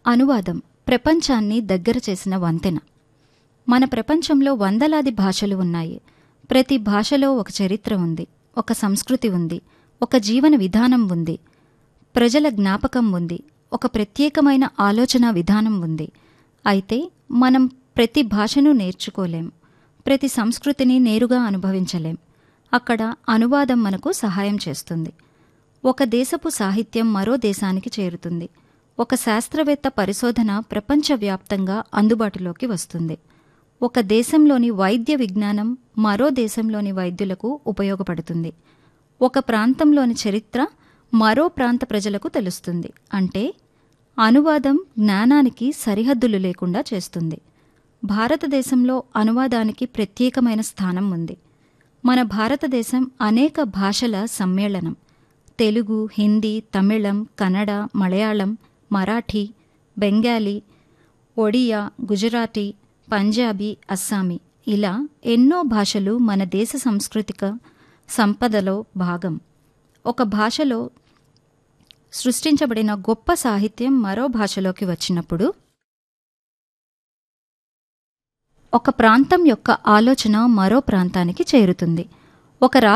అనువాదం ప్రపంచాన్ని దగ్గర చేసిన వంతెన మన ప్రపంచంలో వందలాది భాషలు ఉన్నాయి ప్రతి భాషలో ఒక చరిత్ర ఉంది ఒక సంస్కృతి ఉంది ఒక జీవన విధానం ఉంది ప్రజల జ్ఞాపకం ఉంది ఒక ప్రత్యేకమైన ఆలోచన విధానం ఉంది అయితే మనం ప్రతి భాషను నేర్చుకోలేం ప్రతి సంస్కృతిని నేరుగా అనుభవించలేం అక్కడ అనువాదం మనకు సహాయం చేస్తుంది ఒక దేశపు సాహిత్యం మరో దేశానికి చేరుతుంది ఒక శాస్త్రవేత్త పరిశోధన ప్రపంచవ్యాప్తంగా అందుబాటులోకి వస్తుంది ఒక దేశంలోని వైద్య విజ్ఞానం మరో దేశంలోని వైద్యులకు ఉపయోగపడుతుంది ఒక ప్రాంతంలోని చరిత్ర మరో ప్రాంత ప్రజలకు తెలుస్తుంది అంటే అనువాదం జ్ఞానానికి సరిహద్దులు లేకుండా చేస్తుంది భారతదేశంలో అనువాదానికి ప్రత్యేకమైన స్థానం ఉంది మన భారతదేశం అనేక భాషల సమ్మేళనం తెలుగు హిందీ తమిళం కన్నడ మలయాళం మరాఠీ బెంగాలీ ఒడియా గుజరాతీ పంజాబీ అస్సామీ ఇలా ఎన్నో భాషలు మన దేశ సాంస్కృతిక సంపదలో భాగం ఒక భాషలో సృష్టించబడిన గొప్ప సాహిత్యం మరో భాషలోకి వచ్చినప్పుడు ఒక ప్రాంతం యొక్క ఆలోచన మరో ప్రాంతానికి చేరుతుంది ఒక